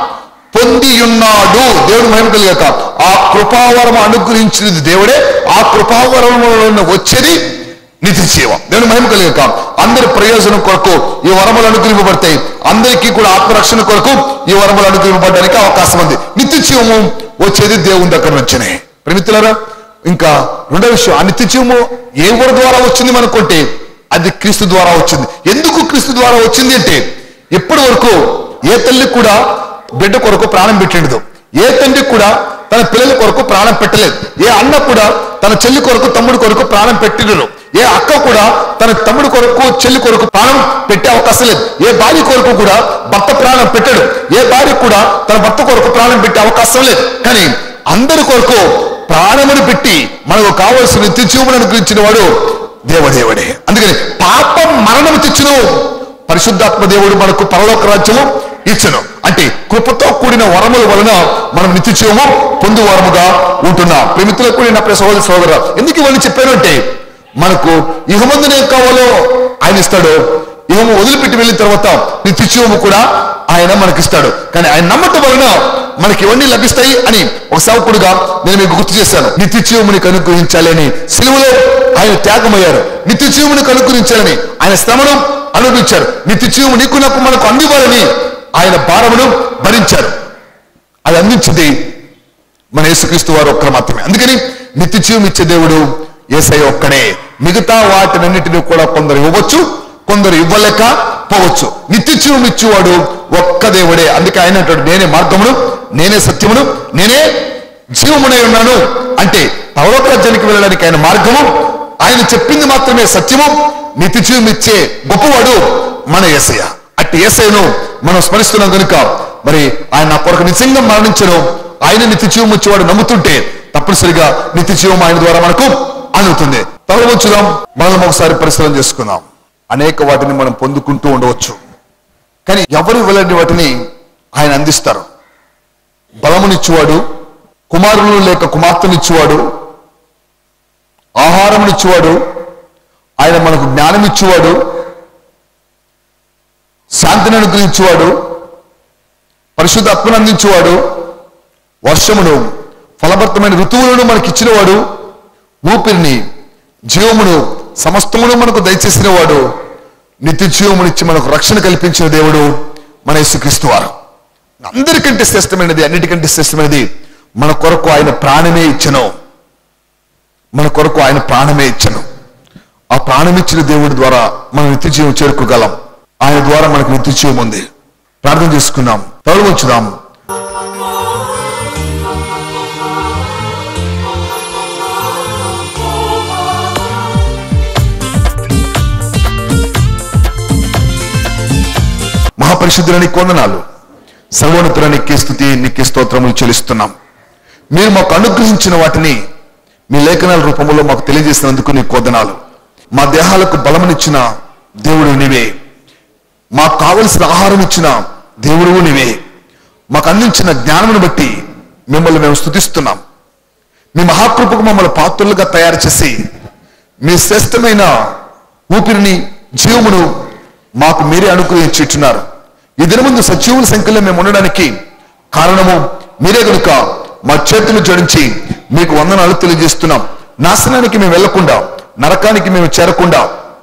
పొంది ఉన్నాడు దేవుడు మహిమ కలిగాక ఆ కృపావరం అనుగ్రహించినది దేవుడే ఆ కృపావరం వచ్చేది నిత్య జీవం దేవుని మహిమ కలిగాక అందరి ప్రయోజనం కొరకు ఈ వరములు అనుగ్రహింపబడతాయి అందరికీ కూడా ఆత్మరక్షణ కొరకు ఈ వరములు అనుగ్రహింపబడడానికి అవకాశం ఉంది నిత్య జీవము వచ్చేది దేవుని దగ్గర నుంచినే ప్రేమితులారా ఇంకా రెండో విషయం ఆ నిత్య జీవము ఏ వర ద్వారా వచ్చింది మనకుంటే అది క్రీస్తు ద్వారా వచ్చింది ఎందుకు క్రీస్తు ద్వారా వచ్చింది అంటే ఇప్పటి వరకు ఏ తల్లి కూడా బిడ్డ కొరకు ప్రాణం పెట్టిండదు ఏ తండ్రి కూడా తన పిల్లల కొరకు ప్రాణం పెట్టలేదు ఏ అన్న కూడా తన చెల్లి కొరకు తమ్ముడు కొరకు ప్రాణం పెట్టినరు ఏ అక్క కూడా తన తమ్ముడు కొరకు చెల్లి కొరకు ప్రాణం పెట్టే అవకాశం లేదు ఏ భార్య కొరకు కూడా భర్త ప్రాణం పెట్టాడు ఏ భార్య కూడా తన భర్త కొరకు ప్రాణం పెట్టే అవకాశం లేదు కానీ అందరి కొరకు ప్రాణమును పెట్టి మనకు కావలసిన నిత్య జీవమును అనుగ్రహించిన వాడు దేవదేవుడే అందుకని పాపం మరణము తెచ్చును పరిశుద్ధాత్మ దేవుడు మనకు పరలోక రాజ్యము ఇచ్చను అంటే కృపతో కూడిన వరముల వలన మనం నిత్య జీవము పొందు వరముగా ఉంటున్నాం ప్రేమితులకు కూడిన ప్రియ సహోదరి సోదర ఎందుకు ఇవన్నీ చెప్పాను అంటే మనకు ఇహమందున ఏం కావాలో ఆయన ఇస్తాడు ఇహము వదిలిపెట్టి వెళ్ళిన తర్వాత నిత్య జీవము కూడా ఆయన మనకిస్తాడు కానీ ఆయన నమ్మటం వలన మనకి ఇవన్నీ లభిస్తాయి అని ఒక సేవకుడుగా నేను మీకు గుర్తు చేశాను నిత్య జీవముని అనుగ్రహించాలి అని సిలువలో ఆయన త్యాగమయ్యారు నిత్య జీవముని అనుగ్రహించాలని ఆయన శ్రమను అనుభవించారు నిత్య జీవము నీకు నాకు మనకు అందివ్వాలని ఆయన భారమును భరించారు అది అందించింది మన యేసుక్రీస్తు వారు ఒక్కరు మాత్రమే అందుకని నిత్య జీవం ఇచ్చే దేవుడు ఏసై ఒక్కడే మిగతా వాటినన్నిటిని కూడా కొందరు ఇవ్వచ్చు కొందరు ఇవ్వలేక పోవచ్చు నిత్య జీవం ఇచ్చేవాడు ఒక్క దేవుడే అందుకే ఆయన అంటాడు నేనే మార్గమును నేనే సత్యమును నేనే జీవమునై ఉన్నాను అంటే పరలోక రాజ్యానికి వెళ్ళడానికి ఆయన మార్గము ఆయన చెప్పింది మాత్రమే సత్యము నిత్య జీవం ఇచ్చే గొప్పవాడు మన ఏసయ్య అట్టి ఏసయ్యను మనం స్మరిస్తున్నాం కనుక మరి ఆయన నా కొరకు నిజంగా మరణించను ఆయన నిత్య జీవం వచ్చేవాడు నమ్ముతుంటే తప్పనిసరిగా నిత్య జీవం ఆయన ద్వారా మనకు అందుతుంది తలవంచుదాం మనం ఒకసారి పరిశీలన చేసుకుందాం అనేక వాటిని మనం పొందుకుంటూ ఉండవచ్చు కానీ ఎవరు ఇవ్వలేని వాటిని ఆయన అందిస్తారు బలమునిచ్చేవాడు కుమారులు లేక కుమార్తెనిచ్చేవాడు ఆహారమునిచ్చేవాడు ఆయన మనకు జ్ఞానం ఇచ్చేవాడు శాంతిని అనుగ్రహించేవాడు పరిశుద్ధ ఆత్మను అందించేవాడు వర్షమును ఫలభర్తమైన ఋతువులను మనకి ఇచ్చినవాడు ఊపిరిని జీవమును సమస్తమును మనకు దయచేసిన వాడు నిత్య జీవమునిచ్చి మనకు రక్షణ కల్పించిన దేవుడు మన యేసుక్రీస్తు వారు అందరికంటే శ్రేష్టమైనది అన్నిటికంటే శ్రేష్టమైనది మన కొరకు ఆయన ప్రాణమే ఇచ్చను మన కొరకు ఆయన ప్రాణమే ఇచ్చను ఆ ప్రాణం ఇచ్చిన దేవుడి ద్వారా మనం నిత్య జీవం చేరుకోగలం ఆయన ద్వారా మనకు నిత్య జీవం ఉంది ప్రార్థన చేసుకున్నాం తరువు ఉంచుదాం మహాపరిశుద్ధులని కొందనాలు సర్వోన్నతుల నీకే స్థుతి నీకే స్తోత్రములు చెల్లిస్తున్నాం మీరు మాకు అనుగ్రహించిన వాటిని మీ లేఖనాల రూపంలో మాకు తెలియజేసినందుకు నీ కోదనాలు మా దేహాలకు బలమునిచ్చిన దేవుడు నీవే మాకు కావలసిన ఆహారం ఇచ్చిన దేవుడు నీవే మాకు అందించిన జ్ఞానమును బట్టి మిమ్మల్ని మేము స్థుతిస్తున్నాం మీ మహాకృపకు మమ్మల్ని పాత్రులుగా తయారు చేసి మీ శ్రేష్టమైన ఊపిరిని జీవమును మాకు మీరే అనుగ్రహించున్నారు ఈ దినముందు సజీవుల సంఖ్యలో మేము ఉండడానికి కారణము మీరే కనుక మా చేతులు జోడించి మీకు వందనాలు తెలియజేస్తున్నాం నాశనానికి మేము వెళ్లకుండా నరకానికి మేము చేరకుండా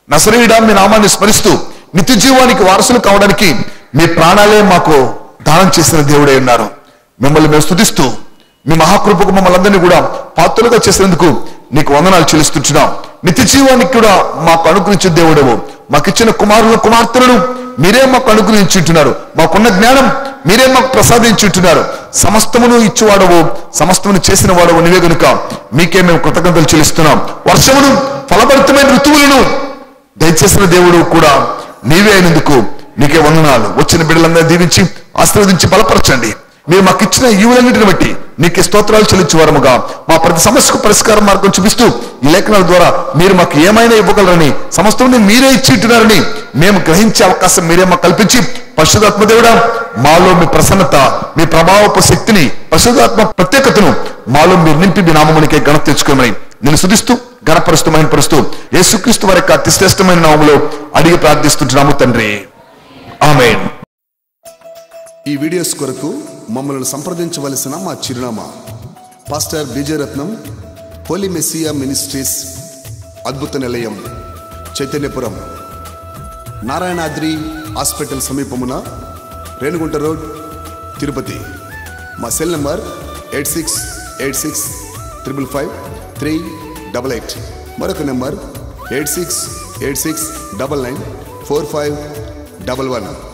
నసరీయుడా మీ నామాన్ని స్మరిస్తూ నిత్య జీవానికి వారసులు కావడానికి మీ ప్రాణాలే మాకు దానం చేసిన దేవుడే ఉన్నారు మిమ్మల్ని మేము స్తుతిస్తూ మీ మహాకృపకు మమ్మల్ని అందరినీ కూడా పాత్రలుగా చేసినందుకు నీకు వందనాలు చెల్లిస్తుంటున్నాం నిత్య జీవానికి కూడా మాకు అనుగ్రహించే దేవుడవు మాకిచ్చిన కుమారుల కుమార్తెలను మీరే మాకు అనుగ్రహించుంటున్నారు మాకున్న జ్ఞానం మీరే మాకు ప్రసాదించుంటున్నారు సమస్తమును ఇచ్చేవాడవు సమస్తమును చేసిన వాడవు నీవే గనుక మీకే మేము కృతజ్ఞతలు చెల్లిస్తున్నాం వర్షమును ఫలభరితమైన ఋతువులను దయచేసిన దేవుడు కూడా నీవే అయినందుకు నీకే వందనాలు వచ్చిన బిడ్డలందరూ దీవించి ఆశీర్వదించి బలపరచండి మీరు మాకు ఇచ్చిన ఈవులన్నింటిని బట్టి నీకే స్తోత్రాలు చెల్లించేవారముగా మా ప్రతి సమస్యకు పరిష్కార మార్గం చూపిస్తూ ఈ లేఖనాల ద్వారా మీరు మాకు ఏమైనా ఇవ్వగలరని సమస్తం మీరే ఇచ్చింటున్నారని మేము గ్రహించే అవకాశం మీరే మాకు కల్పించి పరిశుధాత్మ దేవుడా మాలో మీ ప్రసన్నత మీ ప్రభావపు శక్తిని పరిశుధాత్మ ప్రత్యేకతను మాలో మీరు నింపి మీ నామమునికే ఘనత తెచ్చుకోమని నేను శుధిస్తూ ఘనపరుస్తూ మహిమపరుస్తూ యేసుక్రీస్తు వారి యొక్క అతి శ్రేష్టమైన నామములో అడిగి ప్రార్థిస్తుంటున్నాము తండ్రి ఆమేన్ ఈ వీడియోస్ కొరకు మమ్మల్ని సంప్రదించవలసిన మా చిరునామా pastor Vijayaratnam holy Messiah ministries అద్భుత నిలయం చైతన్యపురం నారాయణాద్రి హాస్పిటల్ సమీపమున రేణుగుంట రోడ్ తిరుపతి మా cell number eight six eight six triple five three double eight మరొక number eight six eight six double nine four five double one